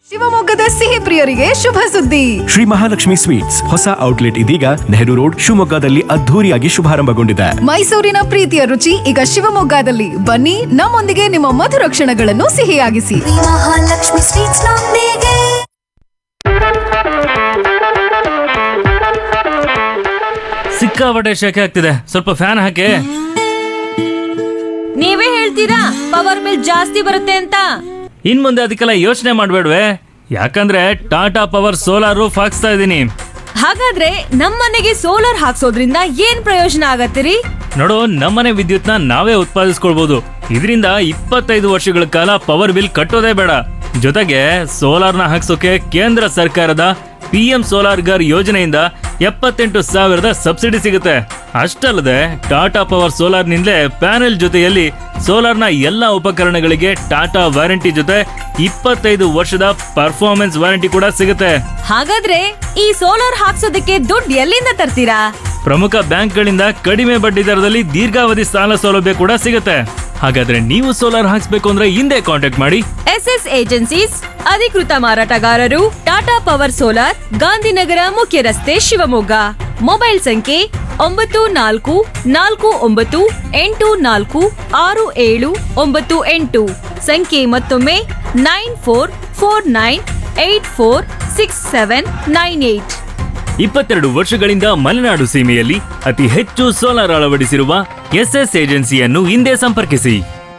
ಶಿವಮೊಗ್ಗದ ಸಿಹಿ ಪ್ರಿಯರಿಗೆ ಶುಭ ಸುದ್ದಿ ಶ್ರೀ ಮಹಾಲಕ್ಷ್ಮಿ ಸ್ವೀಟ್ಸ್ ಹೊಸ ಔಟ್ಲೆಟ್ ಇದೀಗ ನೆಹರು ರೋಡ್ ಶಿವಮೊಗ್ಗದಲ್ಲಿ ಅದ್ಧೂರಿಯಾಗಿ ಶುಭಾರಂಭಗೊಂಡಿದೆ ಮೈಸೂರಿನ ಪ್ರೀತಿಯ ರುಚಿ ಈಗ ಶಿವಮೊಗ್ಗದಲ್ಲಿ ಬನ್ನಿ ನಮ್ಮೊಂದಿಗೆ ನಿಮ್ಮ ಮಧುರ ಕ್ಷಣಗಳನ್ನು ಸಿಹಿಯಾಗಿಸಿ ಮಹಾಲಕ್ಷ್ಮಿ ಸ್ವೀಟ್ಸ್ ನೊಂದಿಗೆ ಸಿಕ್ಕಾಪಟ್ಟೆ ಶೆಕೆ ಆಗ್ತಿದೆ ಸ್ವಲ್ಪ ಫ್ಯಾನ್ ಹಾಕಿ ನೀವೇ ಹೇಳ್ತೀರಾ ಪವರ್ ಬಿಲ್ ಜಾಸ್ತಿ ಬರುತ್ತೆ ಅಂತ ಇನ್ ಮುಂದೆ ಅದಕ್ಕೆಲ್ಲ ಯೋಚನೆ ಮಾಡ್ಬೇಡ್ವೆ ಯಾಕಂದ್ರೆ ಟಾಟಾ ಪವರ್ ಸೋಲಾರ್ ರೂಫ್ ಹಾಕ್ಸ್ತಾ ಇದ್ದೀನಿ ಹಾಗಾದ್ರೆ ನಮ್ಮನೆಗೆ ಸೋಲಾರ್ ಹಾಕ್ಸೋದ್ರಿಂದ ಏನ್ ಪ್ರಯೋಜನ ಆಗತ್ತಿರಿ ನೋಡು ನಮ್ಮನೆ ವಿದ್ಯುತ್ನ ನಾವೇ ಉತ್ಪಾದಿಸ್ಕೊಳ್ಬಹುದು ಇದರಿಂದ ಇಪ್ಪತ್ತೈದು ವರ್ಷಗಳ ಕಾಲ ಪವರ್ ಬಿಲ್ ಕಟ್ಟೋದೇ ಬೇಡ ಜೊತೆಗೆ ಸೋಲಾರ್ನ ಹಾಕ್ಸೋಕೆ ಕೇಂದ್ರ ಸರ್ಕಾರದ ಪಿ ಎಂ ಸೋಲಾರ್ ಗರ್ ಯೋಜನೆಯಿಂದ ಎಪ್ಪತ್ತೆಂಟು ಸಾವಿರದ ಸಬ್ಸಿಡಿ ಸಿಗುತ್ತೆ ಅಷ್ಟಲ್ಲದೆ ಟಾಟಾ ಪವರ್ ಸೋಲಾರ್ನಿಂದಲೇ ಪ್ಯಾನೆಲ್ ಜೊತೆಯಲ್ಲಿ ಸೋಲಾರ್ನ ಎಲ್ಲ ಉಪಕರಣಗಳಿಗೆ ಟಾಟಾ ವಾರಂಟಿ ಜೊತೆ ಇಪ್ಪತ್ತೈದು ವರ್ಷದ ಪರ್ಫಾರ್ಮೆನ್ಸ್ ವಾರಂಟಿ ಕೂಡ ಸಿಗುತ್ತೆ ಹಾಗಾದ್ರೆ ಈ ಸೋಲಾರ್ ಹಾಕ್ಸೋದಕ್ಕೆ ದುಡ್ಡು ಎಲ್ಲಿಂದ ತರ್ತೀರಾ ಪ್ರಮುಖ ಬ್ಯಾಂಕ್ಗಳಿಂದ ಕಡಿಮೆ ಬಡ್ಡಿ ದರದಲ್ಲಿ ದೀರ್ಘಾವಧಿ ಸಾಲ ಸೌಲಭ್ಯ ಕೂಡ ಸಿಗುತ್ತೆ ಹಾಗಾದ್ರೆ ನೀವು ಸೋಲಾರ್ ಹಾಕ್ಸ್ಬೇಕು ಅಂದ್ರೆ ಹಿಂದೆ ಕಾಂಟ್ಯಾಕ್ಟ್ ಮಾಡಿ ಎಸ್ ಎಸ್ ಏಜೆನ್ಸೀಸ್ ಅಧಿಕೃತ ಮಾರಾಟಗಾರರು ಟಾಟಾ ಪವರ್ ಸೋಲಾರ್ ಗಾಂಧಿನಗರ ಮುಖ್ಯ ರಸ್ತೆ ಶಿವಮೊಗ್ಗ ಮೊಬೈಲ್ ಸಂಖ್ಯೆ ಒಂಬತ್ತು ನಾಲ್ಕು ನಾಲ್ಕು ಒಂಬತ್ತು ಎಂಟು ನಾಲ್ಕು ಆರು ಏಳು ಒಂಬತ್ತು ಎಂಟು ಸಂಖ್ಯೆ ಮತ್ತೊಮ್ಮೆ nine four four nine eight four six seven nine eight ಇಪ್ಪತ್ತೆರಡು ವರ್ಷಗಳಿಂದ ಮಲೆನಾಡು ಸೀಮೆಯಲ್ಲಿ ಅತಿ ಹೆಚ್ಚು ಸೋಲಾರ್ ಅಳವಡಿಸಿರುವ ಎಸ್ಎಸ್ ಏಜೆನ್ಸಿಯನ್ನು ಹಿಂದೆ ಸಂಪರ್ಕಿಸಿ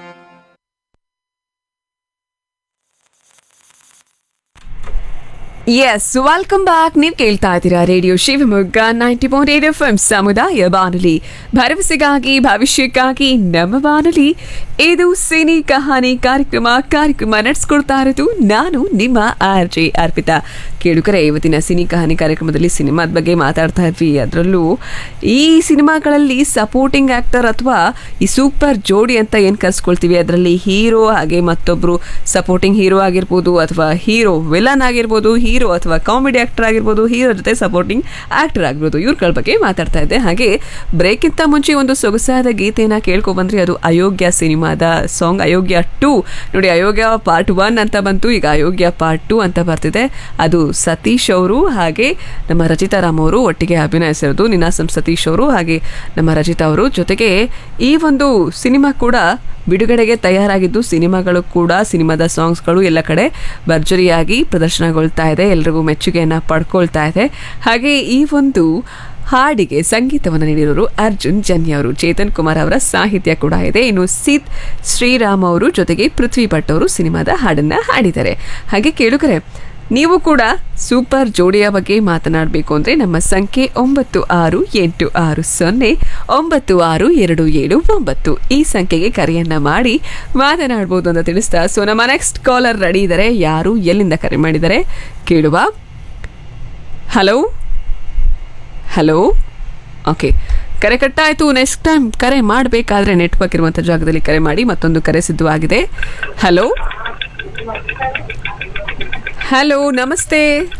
ಎಸ್ ವೆಲ್ಕಮ್ ಬ್ಯಾಕ್ ನೀವು ಕೇಳ್ತಾ ಇದ್ದೀರಾ radio Shivamogga ninety point eight F M ಸಮುದಾಯ ಬಾನುಲಿ ಭರವಸೆಗಾಗಿ ಭವಿಷ್ಯಕ್ಕಾಗಿ ನಮ್ಮ ಬಾನುಲಿ ಇದು ಸಿನಿ ಕಹಾನಿ ಕಾರ್ಯಕ್ರಮ ಕಾರ್ಯಕ್ರಮ ನಡೆಸ್ಕೊಡ್ತಾ ಇರೋದು ನಾನು ನಿಮ್ಮ ಆರ್ ಜೆ ಅರ್ಪಿತಾ ಕೇಳುಕರೆ ಇವತ್ತಿನ ಸಿನಿ ಕಹಾನಿ ಕಾರ್ಯಕ್ರಮದಲ್ಲಿ ಸಿನಿಮಾದ ಬಗ್ಗೆ ಮಾತಾಡ್ತಾ ಇದ್ವಿ ಅದರಲ್ಲೂ ಈ ಸಿನಿಮಾಗಳಲ್ಲಿ ಸಪೋರ್ಟಿಂಗ್ ಆಕ್ಟರ್ ಅಥವಾ ಈ ಸೂಪರ್ ಜೋಡಿ ಅಂತ ಏನು ಕರ್ಸ್ಕೊಳ್ತೀವಿ ಅದರಲ್ಲಿ ಹೀರೋ ಹಾಗೆ ಮತ್ತೊಬ್ರು ಸಪೋರ್ಟಿಂಗ್ ಹೀರೋ ಆಗಿರ್ಬೋದು ಅಥವಾ ಹೀರೋ ವಿಲನ್ ಆಗಿರ್ಬೋದು ಹೀರೋ ಅಥವಾ ಕಾಮಿಡಿ ಆಕ್ಟರ್ ಆಗಿರ್ಬೋದು ಹೀರೋ ಜೊತೆ ಸಪೋರ್ಟಿಂಗ್ ಆಕ್ಟರ್ ಆಗಿರ್ಬೋದು ಇವ್ರಗಳ ಬಗ್ಗೆ ಮಾತಾಡ್ತಾ ಇದ್ದೆ ಹಾಗೆ ಬ್ರೇಕ್ಗಿಂತ ಮುಂಚೆ ಒಂದು ಸೊಗಸಾದ ಗೀತೆನ ಕೇಳ್ಕೊ ಬಂದ್ರಿ ಅದು ಅಯೋಗ್ಯ ಸಿನಿಮಾದ ಸಾಂಗ್ ಅಯೋಗ್ಯ ಟೂ ನೋಡಿ ಅಯೋಗ್ಯ ಪಾರ್ಟ್ ಒನ್ ಅಂತ ಬಂತು ಈಗ ಅಯೋಗ್ಯ ಪಾರ್ಟ್ ಟೂ ಅಂತ ಬರ್ತಿದೆ ಅದು ಸತೀಶ್ ಅವರು ಹಾಗೆ ನಮ್ಮ ರಚಿತಾ ರಾಮ್ ಅವರು ಒಟ್ಟಿಗೆ ಅಭಿನಯಿಸಿರೋದು ನಿನಾಸಂ ಸತೀಶ್ ಅವರು ಹಾಗೆ ನಮ್ಮ ರಚಿತಾ ಅವರು ಜೊತೆಗೆ ಈ ಒಂದು ಸಿನಿಮಾ ಕೂಡ ಬಿಡುಗಡೆಗೆ ತಯಾರಾಗಿದ್ದು ಸಿನಿಮಾಗಳು ಕೂಡ ಸಿನಿಮಾದ ಸಾಂಗ್ಸ್ಗಳು ಎಲ್ಲ ಕಡೆ ಭರ್ಜರಿಯಾಗಿ ಪ್ರದರ್ಶನಗೊಳ್ತಾ ಇದೆ ಎಲ್ರಿಗೂ ಮೆಚ್ಚುಗೆಯನ್ನು ಪಡ್ಕೊಳ್ತಾ ಇದೆ ಹಾಗೆ ಈ ಒಂದು ಹಾಡಿಗೆ ಸಂಗೀತವನ್ನು ನೀಡಿರೋರು ಅರ್ಜುನ್ ಜನ್ಯ ಅವರು ಚೇತನ್ ಕುಮಾರ್ ಅವರ ಸಾಹಿತ್ಯ ಕೂಡ ಇದೆ ಇನ್ನು ಸಿದ್ ಶ್ರೀರಾಮ್ ಅವರು ಜೊತೆಗೆ ಪೃಥ್ವಿ ಭಟ್ ಅವರು ಸಿನಿಮಾದ ಹಾಡನ್ನ ಹಾಡಿದ್ದಾರೆ ಹಾಗೆ ಕೇಳುಗರೆ ನೀವು ಕೂಡ ಸೂಪರ್ ಜೋಡಿಯ ಬಗ್ಗೆ ಮಾತನಾಡಬೇಕು ಅಂದರೆ ನಮ್ಮ ಸಂಖ್ಯೆ ಒಂಬತ್ತು ಆರು ಎಂಟು ಆರು ಸೊನ್ನೆ ಒಂಬತ್ತು ಆರು ಎರಡು ಏಳು ಒಂಬತ್ತು ಈ ಸಂಖ್ಯೆಗೆ ಕರೆಯನ್ನ ಮಾಡಿ ಮಾತನಾಡ್ಬೋದು ಅಂತ ತಿಳಿಸ್ತಾ ಸೊ ನಮ್ಮ ನೆಕ್ಸ್ಟ್ ಕಾಲರ್ ರೆಡಿ ಇದ್ದಾರೆ ಯಾರು ಎಲ್ಲಿಂದ ಕರೆ ಮಾಡಿದ್ದಾರೆ ಕೇಳುವ ಹಲೋ ಹಲೋ ಓಕೆ ಕರೆ ಕಟ್ಟಾಯಿತು ನೆಕ್ಸ್ಟ್ ಟೈಮ್ ಕರೆ ಮಾಡಬೇಕಾದ್ರೆ ನೆಟ್ವರ್ಕ್ ಇರುವಂಥ ಜಾಗದಲ್ಲಿ ಕರೆ ಮಾಡಿ ಮತ್ತೊಂದು ಕರೆ ಸಿದ್ಧವಾಗಿದೆ ಹಲೋ ಹಲೋ ನಮಸ್ತೆ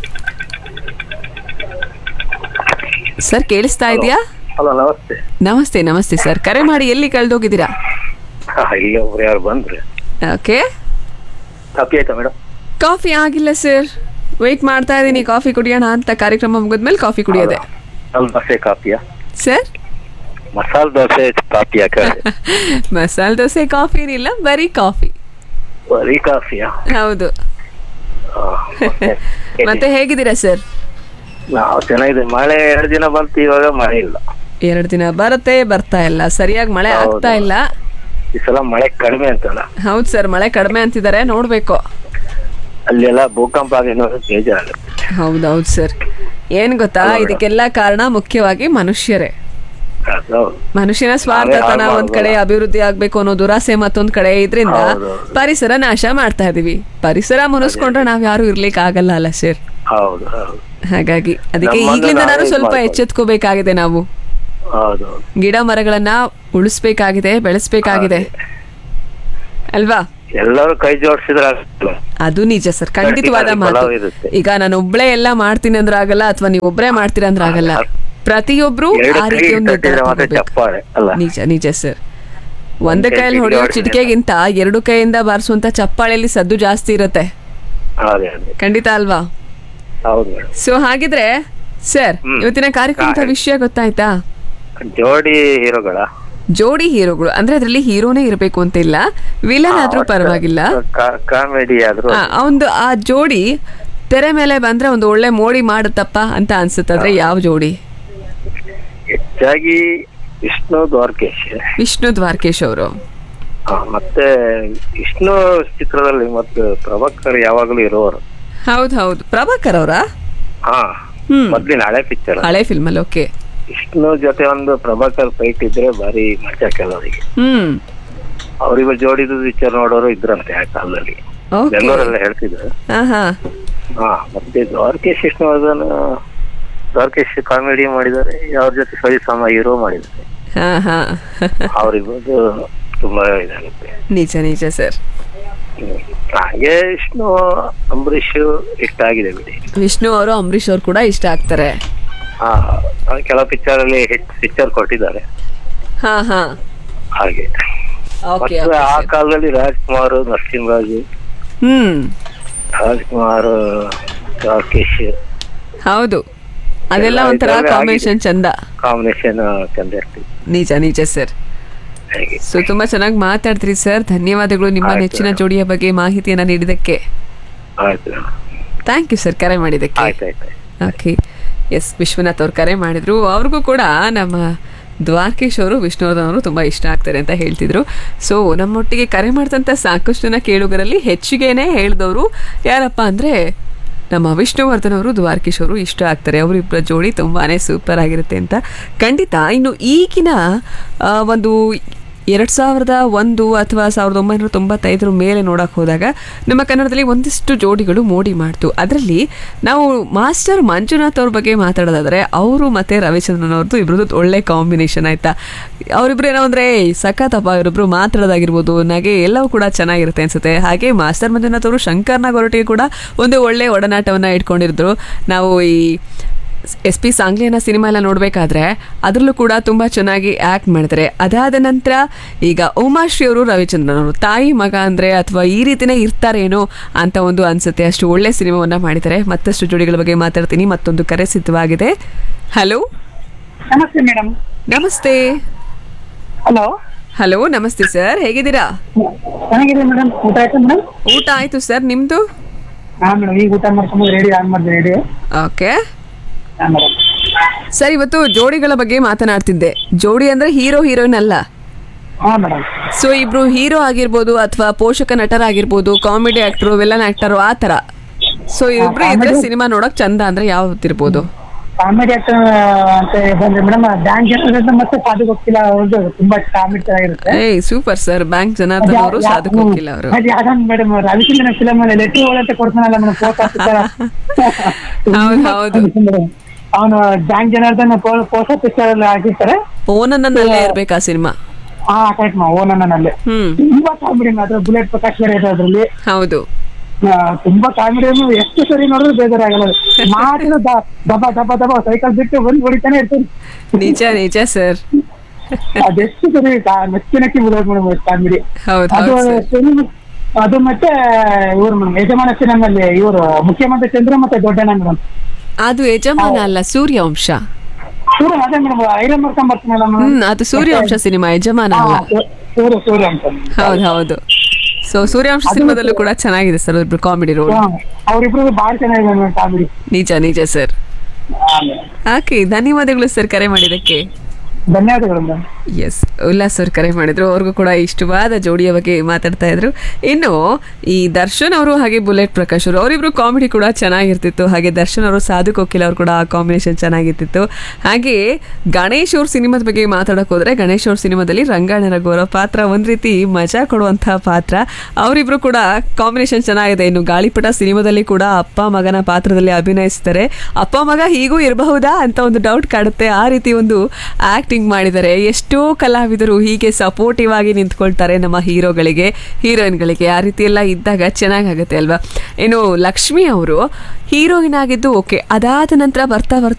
ಸರ್ ಕೇಳಿಸ್ತಾ ಇದೆಯಾ ಹಲೋ ನಮಸ್ತೆ ನಮಸ್ತೆ ನಮಸ್ತೆ ಸರ್ ಕರೆ ಮಾಡಿ ಎಲ್ಲಿ ಕಳೆದೋಗಿದ್ದೀರಾ ಹಾ, ಇಲ್ಲಿ ಒಬ್ರು ಯಾರು ಬಂದ್ರೆ ಓಕೆ ಕಾಫಿ ಆಯ್ತಾ ಮೇಡಮ್ ಕಾಫಿ ಆಗಿಲ್ಲ ಸರ್ ವೆಯ್ಟ್ ಮಾಡ್ತಾ ಇದ್ದೀನಿ ಕಾಫಿ ಕುಡಿಯೋಣ ಅಂತ ಕಾರ್ಯಕ್ರಮ ಮುಗಿದ್ಮೇಲೆ ಕಾಫಿ ಕುಡಿಯೋದೆ ಮಸಾಲ ದೋಸೆ ಕಾಫಿಯಾ ಸರ್ ಮಸಾಲ ದೋಸೆ ಕಾಫಿ ಯಾಕೆ ಮಸಾಲೆ ದೋಸೆ ಕಾಫಿ ಏನಿಲ್ಲ ಬರೀ ಕಾಫಿ ಬರೀ ಕಾಫಿಯಾ ಹೌದು ಆ, ಮತ್ತೆ ಮತ್ತೆ ಹೇಗಿದ್ದೀರಾ ಸರ್ ನಾವು ಚೆನ್ನಾಗಿದೆ ಮಳೆ ಎರಡು ದಿನ ಬಂತು ಇವಾಗ ಮಳೆ ಇಲ್ಲ ಎರಡು ದಿನ ಬರುತ್ತೆ ಬರ್ತಾ ಇಲ್ಲ ಸರಿಯಾಗಿ ಮಳೆ ಹೌದು. ಆಗ್ತಾ ಇಲ್ಲ ಈ ಸಲ ಮಳೆ ಕಡಿಮೆ ಅಂತಲ್ಲ ಹೌದು ಸರ್ ಮಳೆ ಕಡಿಮೆ ಅಂತಿದ್ದಾರೆ ನೋಡ್ಬೇಕು ಅಲ್ಲೆಲ್ಲ ಭೂಕಂಪ ಆಗಿ ನೋಡಿದ್ರೆ ಬೇಜಾರಾಗುತ್ತೆ ಹೌದೌದು ಸರ್ ಏನ್ ಗೊತ್ತಾ ಹೌದು. ಇದಕ್ಕೆಲ್ಲ ಕಾರಣ ಮುಖ್ಯವಾಗಿ ಮನುಷ್ಯರೇ ಅದು ಮನುಷ್ಯನ ಸ್ವಾರ್ಥತನ ನಾವೇ ಒಂದ್ ಕಡೆ ಅಭಿವೃದ್ಧಿ ಆಗ್ಬೇಕು ಅನ್ನೋ ದುರಾಸೆ ಮತ್ತೊಂದ್ ಕಡೆ ಇದ್ರಿಂದ ಹೌದು. ಪರಿಸರ ನಾಶ ಮಾಡ್ತಾ ಇದೀವಿ ಪರಿಸರ ಮುನಿಸ್ಕೊಂಡ್ರೆ ನಾವ್ ಯಾರು ಇರ್ಲಿಕ್ಕೆ ಆಗಲ್ಲ ಅಲ್ಲ ಸರ್ ಹೌದು ಹೌದು ಹಾಗಾಗಿ ಅದಕ್ಕೆ ನಮ್ಮನ್ನ ಈಗ್ಲಿಂದ ನಾನು ನಾವೇ ಸ್ವಲ್ಪ ಮಾಡ್ಕೊಳ್ಳಿ. ಎಚ್ಚೆತ್ಕೋಬೇಕಾಗಿದೆ ನಾವು ಹೌದು ಗಿಡ ಮರಗಳನ್ನ ಉಳಿಸ್ಬೇಕಾಗಿದೆ ಬೆಳೆಸ್ಬೇಕಾಗಿದೆ ಅಲ್ವಾ ಎಲ್ಲರೂ ಕೈ ಜೋಡಿಸಿದ್ರೆ ಆಗಲ್ಲ ಅದು ನಿಜ ಸರ್ ಖಂಡಿತವಾದ ಖಂಡಿತ ಮಾತು ಫಲವು ಇರುತ್ತೆ. ಈಗ ನಾನು ಒಬ್ಳೆ ಎಲ್ಲ ಮಾಡ್ತೀನಿ ಅಂದ್ರೆ ಆಗಲ್ಲ ಅಥವಾ ನೀವು ಒಬ್ರೇ ಮಾಡ್ತೀರಾ ಅಂದ್ರೆ ಆಗಲ್ಲ ಪ್ರತಿಯೊಬ್ರು ಎರಡು ಆ ಕೈ ರೀತಿ ಒಂದು ತಟ್ಟಿದ್ರೆ ನಿರ್ಧಾರ ಮಾತ್ರ ತಗೋಬೇಕು. ಚಪ್ಪಾಳೆ ಅಲ್ಲ ನಿಜ ನಿಜ ಸರ್ ಒಂದ್ ಒಂದ್ ಕೈ ಕೈಯಲ್ಲಿ ಚಿಟಿಕೆ ಹೊಡೆಯೋ ಹೊಡ್ಸಿದ್ರೆ ಚಿಟಿಕೆಗಿಂತ ಎರಡು ಕೈಯಿಂದ ಬಾರಿಸುವಂತ ಚಪ್ಪಾಳೆಯಲ್ಲಿ ಸದ್ದು ಜಾಸ್ತಿ ಇರುತ್ತೆ ಅದೇ ಅದೇ ಖಂಡಿತ ಅಲ್ವಾ ಹೌದು ಮೇಡಮ್ ಸೊ ಹಾಗಿದ್ರೆ ಸರ್ ಹ್ಮ್. ಇವತ್ತಿನ ಕಾರ್ಯಕ್ರಮದ ಹಾ. ವಿಷಯ ಗೊತ್ತಾಯ್ತಾ ಜೋಡಿ ಹೀರೋಗಳ ಜೋಡಿ ಹೀರೋಗಳು ಅಂದ್ರೆ ಅದ್ರಲ್ಲಿ ಹೀರೋನೇ ಇರಬೇಕು ಅಂತ ಇಲ್ಲ ವಿಲನ್ ಆದ್ರೂ ಪರವಾಗಿಲ್ಲ ಕಾಮಿಡಿ ಆದ್ರೂ ಆ, ಆ ಒಂದು ಆ ಜೋಡಿ ತೆರೆ ಮೇಲೆ ಬಂದ್ರೆ ಒಂದು ಒಳ್ಳೆ ಮೋಡಿ ಮಾಡುತ್ತಪ್ಪ ಅಂತ ಅನ್ಸುತ್ತಾದ್ರೆ ಯಾವ ಜೋಡಿ ಹೆಚ್ಚಾಗಿ ವಿಷ್ಣು ದ್ವಾರಕೇಶ್ ವಿಷ್ಣು ದ್ವಾರಕೇಶ್ ಅವರು ಆ, ಮತ್ತೆ ವಿಷ್ಣು ಚಿತ್ರದಲ್ಲಿ ಮತ್ತೆ ಪ್ರಭಾಕರ್ ಯಾವಾಗಲೂ ಇರೋರು ಹೌದು ಹೌದು ಪ್ರಭಾಕರ್ ಅವರ ಹಾ ಹ್ಮ್. ಮೊದ್ಲಿನ ಹಳೆ ಪಿಕ್ಚರ್ ಹಳೆ ಫಿಲ್ಮ್ ಅಲ್ಲಿ ಓಕೆ ವಿಷ್ಣು ಜೊತೆ ಒಂದು ಪ್ರಭಾಕರ್ ಫೈಟ್ ಇದ್ರೆ ಭಾರಿ ಮಜಾ ಕೆಲವರಿಗೆ ಹ್ಮ್ ಅವ್ರಿಗೂ ಜೋಡಿದು ಪಿಕ್ಚರ್ ನೋಡೋರು ಇದ್ರಂತೆ ಆ ಕಾಲದಲ್ಲಿ ಓಕೆ ಬೆಂಗಳೂರೆಲ್ಲ ಹೇಳ್ತಿದ್ರು ಹಾ ಹಾ ಹಾ ಮತ್ತೆ ದ್ವಾರಕೇಶ್ ವಿಷ್ಣುವರ್ಧನ್ ದ್ವಾರಕೇಶ್ ಕಾಮಿಡಿ ಮಾಡಿದ್ದಾರೆ ಅವ್ರ ಜೊತೆ ಸರಿ ಸಮ ಹೀರೋ ಮಾಡಿದ್ದಾರೆ ಹಾ ಹಾ ಅವ್ರಿಬೋದು ತುಂಬಾ ಇದಾಗುತ್ತೆ ನಿಜ ನಿಜ ಸರ್ ಹ್ಮ್. ಹಾಗೆ ವಿಷ್ಣು ಅಂಬರೀಷ್ ಇಷ್ಟ ಆಗಿದೆ ಬಿಡಿ ವಿಷ್ಣು ಅವರು ಅಂಬರೀಶ್ ಅವ್ರು ಕೂಡ ಇಷ್ಟ ಆಗ್ತಾರೆ ಹಾ ಅವ್ರು ಕೆಲವು ಪಿಕ್ಚರ್ ಅಲ್ಲಿ ಹಿಟ್ ಪಿಕ್ಚರ್ ಕೊಟ್ಟಿದ್ದಾರೆ ಹಾ ಹಾ ಹಾಗೆ ಓಕೆ ಮತ್ತೆ ಆ ಕಾಲದಲ್ಲಿ ರಾಜ್ಕುಮಾರ್ ನರಸಿಂಹರಾಜು ಹ್ಮ್ ರಾಜ್ಕುಮಾರ್ ರಾಕೇಶ್ ಹೌದು ಅದೆಲ್ಲ ಎಲ್ಲ ಒಂಥರ ಇದ್ರಲ್ಲಿ ಕಾಂಬಿನೇಷನ್ ಚಂದ ಕಾಂಬಿನೇಷನ್ ಚಂದ ಇರ್ತೀವಿ ನಿಜ ನಿಜ ಸರ್ ಹಾಗೆ ಸೊ ತುಂಬಾ ಚೆನ್ನಾಗಿ ಮಾತಾಡ್ತೀರಿ ಸರ್ ಧನ್ಯವಾದಗಳು ನಿಮ್ಮ ಆಯ್ತು. ನೆಚ್ಚಿನ ಜೋಡಿಯ ಬಗ್ಗೆ ಮಾಹಿತಿಯನ್ನ ನೀಡಿದಕ್ಕೆ ಆಯ್ತು ಥ್ಯಾಂಕ್ ಯು ಸರ್ ಕರೆ ಮಾಡಿದ್ದಕ್ಕೆ ಆಯ್ತಾಯ್ತು ಓಕೆ ಎಸ್ ವಿಶ್ವನಾಥ್ ಅವ್ರು ಕರೆ ಮಾಡಿದ್ರು ಅವ್ರಿಗೂ ಕೂಡ ನಮ್ಮ ದ್ವಾರಕೇಶ್ ಅವರು ವಿಷ್ಣುವರ್ಧನ್ ಅವರು ತುಂಬ ಇಷ್ಟ ಆಗ್ತಾರೆ ಅಂತ ಹೇಳ್ತಿದ್ರು ಸೊ ನಮ್ಮೊಟ್ಟಿಗೆ ಕರೆ ಮಾಡ್ತಂಥ ಸಾಕಷ್ಟು ಜನ ಕೇಳುಗರಲ್ಲಿ ಹೆಚ್ಚಿಗೆನೇ ಹೇಳಿದವರು ಯಾರಪ್ಪ ಅಂದರೆ ನಮ್ಮ ವಿಷ್ಣುವರ್ಧನ್ ಅವರು ದ್ವಾರಕೀಶ್ ಅವರು ಇಷ್ಟ ಆಗ್ತಾರೆ ಅವರಿಬ್ಬರ ಜೋಡಿ ತುಂಬಾ ಸೂಪರ್ ಆಗಿರುತ್ತೆ ಅಂತ ಖಂಡಿತ ಇನ್ನು ಈಗಿನ ಆ, ಒಂದು ಎರಡು ಸಾವಿರದ ಒಂದು ಅಥವಾ ಸಾವಿರದ ಒಂಬೈನೂರ ತೊಂಬತ್ತೈದರ ಮೇಲೆ ನೋಡಕ್ಕೆ ಹೋದಾಗ ನಮ್ಮ ಕನ್ನಡದಲ್ಲಿ ಒಂದಿಷ್ಟು ಜೋಡಿಗಳು ಮೋಡಿ ಮಾಡ್ತು ಅದರಲ್ಲಿ ನಾವು ಮಾಸ್ಟರ್ ಮಂಜುನಾಥ್ ಅವ್ರ ಬಗ್ಗೆ ಮಾತಾಡೋದಾದ್ರೆ ಅವರು ಮತ್ತೆ ರವಿಚಂದ್ರನ್ ಅವ್ರದ್ದು ಇಬ್ರದ್ದು ಒಳ್ಳೆ ಕಾಂಬಿನೇಷನ್ ಆಯ್ತಾ ಅವರಿಬ್ರು ಏನೋ ಅಂದ್ರೆ ಸಖತ್ತಪ್ಪ ಇವರಿಬ್ರು ಮಾತಾಡೋದಾಗಿರ್ಬೋದು ನಗೆ ಎಲ್ಲವೂ ಕೂಡ ಚೆನ್ನಾಗಿರುತ್ತೆ ಅನ್ಸುತ್ತೆ ಹಾಗೆ ಮಾಸ್ಟರ್ ಮಂಜುನಾಥ್ ಅವರು ಶಂಕರ್ನಾಗ್ ಹೊರಟಿಗೆ ಕೂಡ ಒಂದು ಒಳ್ಳೆ ಒಡನಾಟವನ್ನ ಇಟ್ಕೊಂಡಿದ್ರು ನಾವು ಈ ಎಸ್ ಪಿ ಸಾಂಗ್ಲಿಯನ್ನ ಸಿನಿಮಾ ಎಲ್ಲ ನೋಡಬೇಕಾದ್ರೆ ಅದರಲ್ಲೂ ಕೂಡ ತುಂಬ ಚೆನ್ನಾಗಿ ಆ್ಯಕ್ಟ್ ಮಾಡ್ತಾರೆ ಅದಾದ ನಂತರ ಈಗ ಉಮಾಶ್ರೀ ಅವರು ರವಿಚಂದ್ರನ್ ಅವರು ತಾಯಿ ಮಗ ಅಂದರೆ ಅಥವಾ ಈ ರೀತಿನೇ ಇರ್ತಾರೇನೋ ಅಂತ ಒಂದು ಅನ್ಸುತ್ತೆ ಅಷ್ಟು ಒಳ್ಳೆ ಸಿನಿಮಾವನ್ನ ಮಾಡಿದ್ದಾರೆ ಮತ್ತಷ್ಟು ಜೋಡಿಗಳ ಬಗ್ಗೆ ಮಾತಾಡ್ತೀನಿ ಮತ್ತೊಂದು ಕರೆ ಸಿದ್ಧವಾಗಿದೆ ಹಲೋ ನಮಸ್ತೆ ಮೇಡಮ್ ನಮಸ್ತೆ ಹಲೋ ಹಲೋ ನಮಸ್ತೆ ಸರ್ ಹೇಗಿದ್ದೀರಾ ಚೆನ್ನಾಗಿದೆ ಮೇಡಮ್ ಊಟ ಆಯ್ತಾ ಮೇಡಮ್ ಊಟ ಆಯ್ತು ಸರ್ ನಿಮ್ದು ಹಾ ಮೇಡಮ್ ಈಗ ಊಟ ಮಾಡ್ಕೊಂಡು ರೆಡಿ ಆನ್ ಮಾಡಿದೆ ರೆಡಿ ಓಕೆ ಹಾ ಮೇಡಮ್ ಸರ್ ಇವತ್ತು ಜೋಡಿಗಳ ಬಗ್ಗೆ ಮಾತನಾಡ್ತಿದ್ದೆ ಜೋಡಿ ಅಂದ್ರೆ ಹೀರೋ ಹೀರೋಯಿನ್ ಅಲ್ಲ ಹಾ ಮೇಡಮ್ ಸೊ ಇಬ್ರು ಹೀರೋ ಆಗಿರ್ಬೋದು ಅಥವಾ ಪೋಷಕ ನಟರಾಗಿರ್ಬೋದು ಕಾಮಿಡಿ ಆಕ್ಟರ್ ವಿಲನ್ ಆಕ್ಟರ್ ಆ ತರ ಸೊ ಇಬ್ರು ಇದ್ರೆ ಸಿನಿಮಾ ನೋಡಕ್ ಚಂದ ಅಂದ್ರೆ ಯಾವತ್ತಿರ್ಬೋದು ಕಾಮಿಡಿ ಆಕ್ಟರ್ ಅಂತ ಬಂದ್ರೆ ಮೇಡಮ್ ಡ್ಯಾನ್ಸ್ ಜನರೇಷನ್ ಮತ್ತೆ ಸಾಧು ಗೊತ್ತಿಲ್ಲ ಅವ್ರದ್ದು ತುಂಬಾ ಕಾಮಿಡಿ ಚೆನ್ನಾಗಿರುತ್ತೆ ಏಯ್ ಸೂಪರ್ ಸರ್ ಬ್ಯಾಂಕ್ ಜನಾರ್ದನ್ ಅವರು ಸಾಧಕ್ ಹೋಗಿಲ್ಲ ಅವರು ಅದು ಯಾವ್ದೊಂದು ಮೇಡಮ್ ರವಿಚಂದ್ರನ್ ಫಿಲಮ್ ಅಲ್ಲಿ ಲೆಟ್ರ್ ಒಳಗೆ ಕೊಡ್ತಾನಲ್ಲ ಮೇಡಮ್ ಹೌದು, ಹೌದು. ಅವನು ಬ್ಯಾಂಕ್ ಜನಾರ್ದನ್ ಪೋಸ್ಟ್ ಪಿಕ್ಚರ್ ಅಲ್ಲಿ ಹಾಕಿರ್ತಾರೆ ಓನನ್ನಲ್ಲೇ ಇರ್ಬೇಕು ಆ ಸಿನಿಮಾ ಹಾ ಕರೆಕ್ಟ್ ಮಾ ಓನನ್ನಲ್ಲಿ ಹ್ಮ್ ತುಂಬಾ ಕಾಮಿಡಿ ಮಾತ್ರ ಬುಲೆಟ್ ಪ್ರಕಾಶ್ ಬೇರೆ ಇದೆ ಅದ್ರಲ್ಲಿ ಹೌದು ಆ, ತುಂಬಾ ಕಾಮಿಡಿ ಎಷ್ಟು ಸರಿ ನೋಡಿದ್ರು ಬೇಜಾರಾಗಲ್ಲ ಮಾತಿನ ದ- ದಬ ದಬ ದಬ ಸೈಕಲ್ ಬಿಟ್ಟು ಬಂದು ಹೊಡಿತಾನೆ ಇರ್ತಾರೆ ನಿಜ ನಿಜ ಸರ್ ಅದೆಷ್ಟು ಸರಿ ಕಾ- ನಕ್ಕಿ ನಕ್ಕಿ ಬಿಡೋದು ಮೇಡಮ್ ಕಾಮಿಡಿ ಹೌದು ಅದು ಹೌದು ಸರ್ film- ಅದು ಮತ್ತೆ ಇವ್ರು ಮೇಡಮ್ ಯಜಮಾನ ಸಿನಿಮಲ್ಲಿ ಇವರು ಮುಖ್ಯಮಂತ್ರಿ ಚಂದ್ರ ಮತ್ತೆ ದೊಡ್ಡಣ್ಣ ಮೇಡಮ್ ಅದು ಯಜಮಾನ ಅಲ್ಲ ಸೂರ್ಯವಂಶ ಸೂರ್ಯ ಅದೇ ಮೇಡಮ್ ಐರನ್ ಮಾಡ್ಕೊಂಡ್ ಬರ್ತೀನಿ ಮೇಡಮ್ ಹ್ಮ್ ಅದು ಸೂರ್ಯವಂಶ ಸಿನಿಮಾ ಯಜಮಾನ ಅಲ್ಲ ಸೂರ್ಯ ಸೂರ್ಯ ಅಂತ ಹೌದು ಹೌದು ಸೊ ಸೂರ್ಯವಂಶ ಸಿನಿಮಾದಲ್ಲೂ ಕೂಡ ಚೆನ್ನಾಗಿದೆ ಸರ್ ಇಬ್ರು ಕಾಮಿಡಿ ರೋಲ್ ಅವ್ರಿಬ್ರು ಬಾಳ ಚೆನ್ನಾಗಿದೆ ಮೇಡಮ್ ಕಾಮಿಡಿ ನಿಜ ನಿಜ ಸರ್ ಓಕೆ ಧನ್ಯವಾದಗಳು ಸರ್ ಕರೆ ಮಾಡಿದ್ದಕ್ಕೆ ಧನ್ಯವಾದಗಳು ಮೇಡಮ್ ಎಸ್ ಉಲ್ಲಾಸ್ ಅವ್ರು ಕರೆ ಮಾಡಿದ್ರು ಅವ್ರಿಗೂ ಕೂಡ ಇಷ್ಟವಾದ ಜೋಡಿಯ ಬಗ್ಗೆ ಮಾತಾಡ್ತಾ ಇದ್ರು ಇನ್ನು ಈ ದರ್ಶನ್ ಅವರು ಹಾಗೆ ಬುಲೆಟ್ ಪ್ರಕಾಶ್ ಅವರು ಅವರಿಬ್ರು ಕಾಮಿಡಿ ಕೂಡ ಚೆನ್ನಾಗಿರ್ತಿತ್ತು ಹಾಗೆ ದರ್ಶನ್ ಅವರು ಸಾಧು ಕೋಕಿಲ್ ಅವರು ಕೂಡ ಆ ಕಾಂಬಿನೇಷನ್ ಚೆನ್ನಾಗಿರ್ತಿತ್ತು ಹಾಗೆ ಗಣೇಶ್ ಅವ್ರ ಸಿನಿಮಾದ ಬಗ್ಗೆ ಮಾತಾಡಕ್ ಹೋದ್ರೆ ಗಣೇಶ್ ಅವ್ರ ಸಿನಿಮಾದಲ್ಲಿ ರಂಗಾಯಣ ರಘು ಅವರ ಪಾತ್ರ ಒಂದ್ ರೀತಿ ಮಜಾ ಕೊಡುವಂತಹ ಪಾತ್ರ ಅವರಿಬ್ರು ಕೂಡ ಕಾಂಬಿನೇಷನ್ ಚೆನ್ನಾಗಿದೆ ಇನ್ನು ಗಾಳಿಪಟ ಸಿನಿಮಾದಲ್ಲಿ ಕೂಡ ಅಪ್ಪ ಮಗನ ಪಾತ್ರದಲ್ಲಿ ಅಭಿನಯಿಸ್ತಾರೆ ಅಪ್ಪ ಮಗ ಹೀಗೂ ಇರಬಹುದಾ ಅಂತ ಒಂದು ಡೌಟ್ ಕಾಡುತ್ತೆ ಆ ರೀತಿ ಒಂದು ಆಕ್ಟಿಂಗ್ ಮಾಡಿದ್ದಾರೆ ಎಷ್ಟೋ ಕಲಾವಿದರು ಹೀಗೆ ಸಪೋರ್ಟಿವ್ ಆಗಿ ನಿಂತ್ಕೊಳ್ತಾರೆ ನಮ್ಮ ಹೀರೋಗಳಿಗೆ ಹೀರೋಯಿನ್ಗಳಿಗೆ ಆ ರೀತಿ ಎಲ್ಲ ಇದ್ದಾಗ ಚೆನ್ನಾಗಾಗುತ್ತೆ ಅಲ್ವಾ ಇನ್ನು ಲಕ್ಷ್ಮಿ ಅವರು ಹೀರೋಯಿನ್ ಆಗಿದ್ದು ಓಕೆ ಅದಾದ ನಂತರ ಬರ್ತಾ ಬರ್ತಾ